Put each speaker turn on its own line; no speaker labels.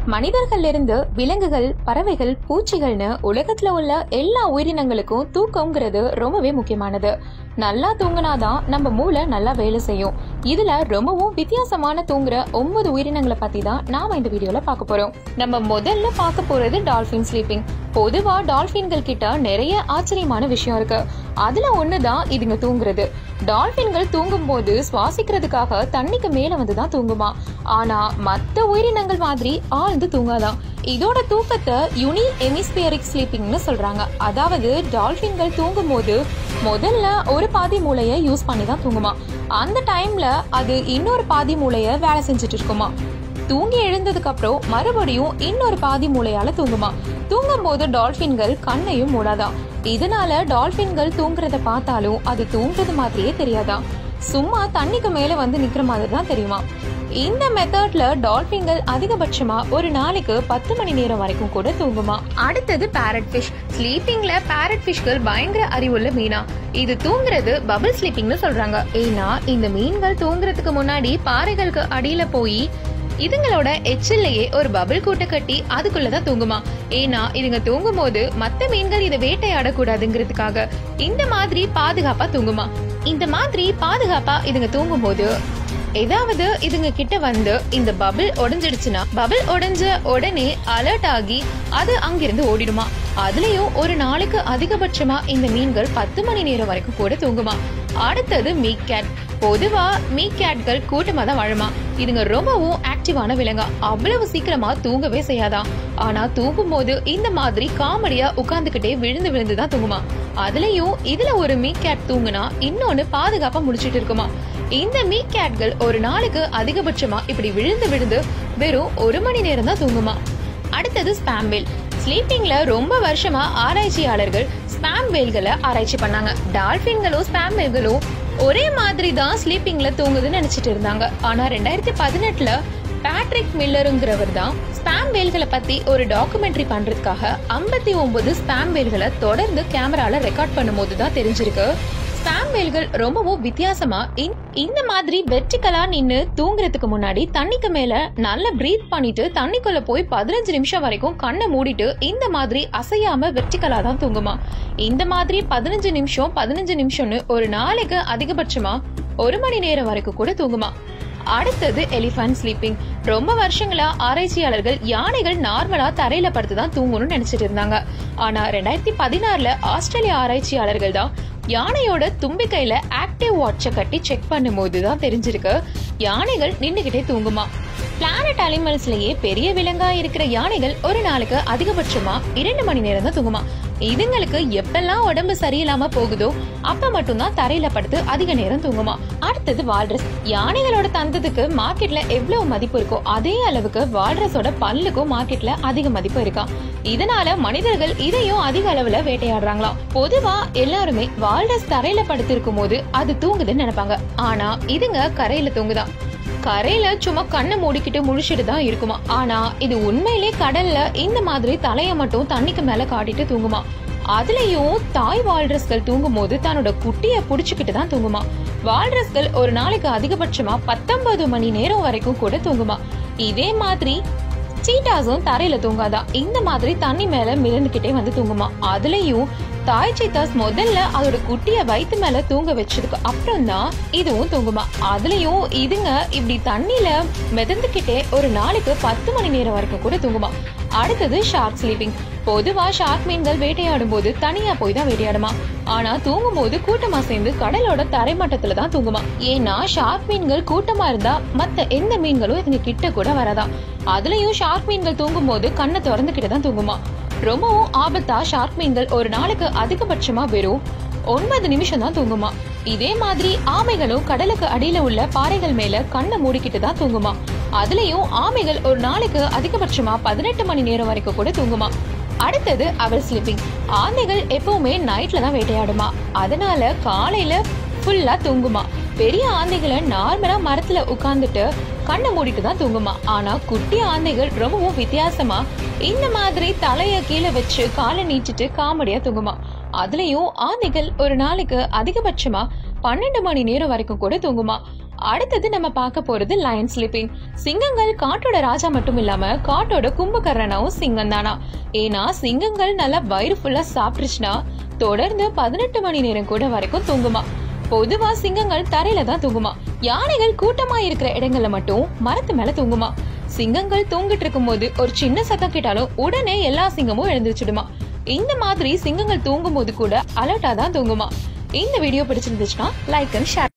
மனிதர்கள் இருந்து விலங்குகள் பறவைகள் பூச்சிகள்னு உலகத்துல உள்ள எல்லா உயிரினங்களுக்கும் தூக்கம்ங்கிறது ரொம்பவே முக்கியமானது நல்லா தூங்கினாதான் நம்ம மூளை நல்லா வேலை செய்யும் இதுல ரொம்பவும் வித்தியாசமான தூங்குற ஒன்பது உயிரினங்களை பத்தி தான் நாம இந்த வீடியோல பார்க்க போறோம் நம்ம முதல்ல பார்க்க போறது டால்பின் ஸ்லீப்பிங் பொதுவா டால்பின்கள் கிட்ட நிறைய ஆச்சரியமான விஷயம் இருக்கு அதுல ஒண்ணுதான் இதுங்க தூங்குறது டால்பின்கள் தூங்கும் போது சுவாசிக்கிறதுக்காக தண்ணிக்கு மேல வந்து தான் தூங்குமா ஆனா மத்த உயிரினங்கள் மாதிரி ஆழ்ந்து தூங்காதான் இதோட தூக்கத்தை யுனி எமிஸ்பியரிக் ஸ்லீப்பிங்னு சொல்றாங்க அதாவது டால்பின்கள் தூங்கும் போது முதல்ல ஒரு பாதி மூளையை யூஸ் பண்ணி தான் தூங்குமா அந்த டைம்ல அது இன்னொரு பாதி மூளைய வேலை செஞ்சுட்டு இருக்குமா தூங்கி எழுந்ததுக்கு அப்புறம் மறுபடியும் இன்னொரு பாதி மூளையால தூங்குமா தூங்கும் போது டால்பின்கள் கண்ணையும் மூடாதான் இதனால டால்பின்கள் தூங்குறத பார்த்தாலும் அது தூங்குறது மாதிரியே தெரியாதாம் சும்மா தண்ணிக்கு மேல வந்து நிக்கிற மாதிரி தான் தெரியுமா இந்த மெத்தட்ல டால்பின்கள் அதிகபட்சமா ஒரு நாளைக்கு பத்து மணி நேரம் வரைக்கும் கூட தூங்குமா அடுத்தது பேரட் ஃபிஷ் ஸ்லீப்பிங்ல பேரட் ஃபிஷ்கள் பயங்கர அறிவுள்ள மீனா இது தூங்குறது பபிள் ஸ்லீப்பிங்னு சொல்றாங்க ஏன்னா இந்த மீன்கள் தூங்குறதுக்கு முன்னாடி பாறைகளுக்கு அடியில போய் இதுங்களோட எச்சில்லையே ஒரு பபிள் கூட்டை கட்டி அதுக்குள்ளதான் தூங்குமா ஏன்னா இதுங்க தூங்கும் போது மத்த மீன்கள் இதை வேட்டையாட கூடாதுங்கிறதுக்காக இந்த மாதிரி பாதுகாப்பா தூங்குமா இந்த மாதிரி பாதுகாப்பா இதுங்க தூங்கும் போது ஏதாவது இதுங்க கிட்ட வந்து இந்த பபிள் உடைஞ்சிடுச்சுன்னா பபிள் உடைஞ்ச உடனே அலர்ட் ஆகி அது அங்கிருந்து ஓடிடுமா அதுலயும் ஒரு நாளைக்கு அதிகபட்சமா இந்த மீன்கள் பத்து மணி நேரம் வரைக்கும் கூட தூங்குமா அடுத்தது மீக் கேட் பொதுவா மீக் கேட்கள் கூட்டமா தான் வாழுமா இதுங்க ரொம்பவும் ஆக்டிவான விலங்கா அவ்வளவு சீக்கிரமா தூங்கவே செய்யாதாம் ஆனா தூங்கும் போது இந்த மாதிரி காமெடியா உட்கார்ந்துகிட்டே விழுந்து விழுந்து தான் தூங்குமா அதுலயும் இதுல ஒரு மீக் கேட் தூங்குனா இன்னொன்னு பாதுகாப்பா முடிச்சிட்டு இருக்குமா இந்த மீக் கேட்கள் ஒரு நாளுக்கு அதிகபட்சமா இப்படி விழுந்து விழுந்து வெறும் ஒரு மணி நேரம் தான் தூங்குமா அடுத்தது ஸ்பாம் வேல் ஸ்லீப்பிங்ல ரொம்ப வருஷமா ஆராய்ச்சியாளர்கள் ஸ்பாம் வேல்களை ஆராய்ச்சி பண்ணாங்க டால்பின்களும் ஸ்பாம் வேல்களும் ஒரே மாதிரி தான் ஸ்லீப்பிங்ல தூங்குதுன்னு நினைச்சிட்டு இருந்தாங்க ஆனா ரெண்டாயிரத்தி பதினெட்டுல பேட்ரிக் மில்லருங்கிறவர் தான் ஸ்பாம் வேல்களை பத்தி ஒரு டாக்குமெண்ட்ரி பண்றதுக்காக ஐம்பத்தி ஒன்பது ஸ்பாம் வேல்களை தொடர்ந்து கேமரால ரெக்கார்ட் பண்ணும்போது தான் தெரிஞ்சிருக்கு ஸ்பாம் வேல்கள் ரொம்பவும் வித்தியாசமா இந்- இந்த மாதிரி வெர்டிகலா நின்னு தூங்குறதுக்கு முன்னாடி தண்ணிக்கு மேல நல்லா பிரீத் பண்ணிட்டு தண்ணிக்குள்ள போய் பதினஞ்சு நிமிஷம் வரைக்கும் கண்ணை மூடிட்டு இந்த மாதிரி அசையாம வெர்டிகலா தான் தூங்குமா இந்த மாதிரி பதினஞ்சு நிமிஷம் பதினஞ்சு நிமிஷம்னு ஒரு நாளைக்கு அதிகபட்சமா ஒரு மணி நேரம் வரைக்கும் கூட தூங்குமா அடுத்தது எலிஃபண்ட் ஸ்லீப்பிங் ரொம்ப வருஷங்களா ஆராய்ச்சியாளர்கள் யானைகள் நார்மலா தரையில படுத்து தான் தூங்கணும்னு நினைச்சிட்டு இருந்தாங்க ஆனா ரெண்டாயிரத்தி பதினாறுல ஆஸ்திரேலிய ஆராய்ச்சியாளர்கள் தான் யானையோட தும்பிக்கையில ஆக்டிவ் வாட்சை கட்டி செக் பண்ணும்போது தான் தெரிஞ்சிருக்கு யானைகள் நின்னுகிட்டே தூங்குமா பிளானட் அனிமல்ஸ்லயே பெரிய விலங்கா இருக்கிற யானைகள் ஒரு நாளுக்கு அதிகபட்சமா இரண்டு மணி நேரம் தான் தூங்குமா இதுங்களுக்கு எப்பெல்லாம் உடம்பு சரியில்லாம போகுதோ அப்ப மட்டும்தான் தரையில படுத்து அதிக நேரம் தூங்குமா அடுத்தது வால்ரஸ் யானைகளோட தந்தத்துக்கு மார்க்கெட்ல எவ்வளவு மதிப்பு இருக்கோ அதே அளவுக்கு வால்ரஸோட பல்லுக்கும் மார்க்கெட்ல அதிக மதிப்பு இருக்கா இதனால மனிதர்கள் இதையும் அதிக அளவுல வேட்டையாடுறாங்களாம் பொதுவா எல்லாருமே வால்ரஸ் தரையில படுத்திருக்கும் போது அது தூங்குதுன்னு நினைப்பாங்க ஆனா இதுங்க கரையில தூங்குதான் கரையில சும்மா கண்ணை மூடிக்கிட்டு முழிச்சிட்டு தான் இருக்குமா ஆனா இது உண்மையிலே கடல்ல இந்த மாதிரி தலைய மட்டும் தண்ணிக்கு மேல காட்டிட்டு தூங்குமா அதுலயும் தாய் வால்ரஸ்கள் தூங்கும் போது தன்னோட குட்டிய புடிச்சுக்கிட்டு தான் தூங்குமா வால்ரஸ்கள் ஒரு நாளைக்கு அதிகபட்சமா பத்தொன்பது மணி நேரம் வரைக்கும் கூட தூங்குமா இதே மாதிரி சீட்டாஸும் தரையில தூங்காதா இந்த மாதிரி தண்ணி மேல மிதந்துகிட்டே வந்து தூங்குமா அதுலயும் தாய் சீத்தாஸ் முதல்ல அதோட குட்டிய வயித்து மேல தூங்க வச்சதுக்கு அப்புறம் தான் இதுவும் தூங்குமா அதுலயும் இதுங்க இப்படி தண்ணியில மிதந்துகிட்டே ஒரு நாளைக்கு பத்து மணி நேரம் வரைக்கும் கூட தூங்குமா அடுத்தது ஷார்க் ஸ்லீப்பிங் பொதுவா ஷார்க் மீன்கள் வேட்டையாடும் போது தனியா போய் தான் வேட்டையாடுமா ஆனா தூங்கும் போது கூட்டமா சேர்ந்து கடலோட தரைமட்டத்துல தான் தூங்குமா ஏன்னா ஷார்க் மீன்கள் கூட்டமா இருந்தா மத்த எந்த மீன்களும் இதுங்க கிட்ட கூட வராதாம் அதுலயும் ஷார்க் மீன்கள் தூங்கும் போது கண்ணை திறந்துகிட்டு தான் தூங்குமா ரொம்பவும் ஆபத்தா ஷார்க் மீன்கள் ஒரு நாளுக்கு அதிகபட்சமா வெறும் ஒன்பது நிமிஷம் தான் தூங்குமா இதே மாதிரி ஆமைகளும் கடலுக்கு அடியில உள்ள பாறைகள் மேல கண்ணை மூடிக்கிட்டு தான் தூங்குமா அதுலயும் ஆமைகள் ஒரு நாளைக்கு அதிகபட்சமா பதினெட்டு மணி நேரம் வரைக்கும் கூட தூங்குமா அடுத்தது அவர் ஸ்லீப்பிங் ஆந்தைகள் எப்பவுமே நைட்ல தான் வேட்டையாடுமா அதனால காலையில ஃபுல்லா தூங்குமா பெரிய ஆந்தைகளை நார்மலா மரத்துல உட்கார்ந்துட்டு கண்ணை மூடிட்டு தான் தூங்குமா ஆனா குட்டி ஆந்தைகள் ரொம்பவும் வித்தியாசமா இந்த மாதிரி தலைய கீழே வச்சு காலை நீட்டிட்டு காமெடியா தூங்குமா அதுலயும் ஆந்தைகள் ஒரு நாளைக்கு அதிகபட்சமா பன்னெண்டு மணி நேரம் வரைக்கும் கூட தூங்குமா அடுத்தது நம்ம பார்க்க போறது லயன் ஸ்லிப்பிங் சிங்கங்கள் காட்டோட ராஜா மட்டும் இல்லாம காட்டோட கும்பகர்ணனாவும் சிங்கம் தானா ஏன்னா சிங்கங்கள் நல்லா வயிறு ஃபுல்லா சாப்பிட்டுச்சுன்னா தொடர்ந்து பதினெட்டு மணி நேரம் கூட வரைக்கும் தூங்குமா பொதுவா சிங்கங்கள் தரையில தான் தூங்குமா யானைகள் கூட்டமா இருக்கிற இடங்கள்ல மட்டும் மரத்து மேல தூங்குமா சிங்கங்கள் தூங்கிட்டு இருக்கும்போது ஒரு சின்ன சத்தம் கேட்டாலும் உடனே எல்லா சிங்கமும் எழுந்திருச்சிடுமா இந்த மாதிரி சிங்கங்கள் தூங்கும் போது கூட அலர்ட்டா தான் தூங்குமா இந்த வீடியோ பிடிச்சிருந்துச்சுன்னா லைக் அண்ட் ஷேர்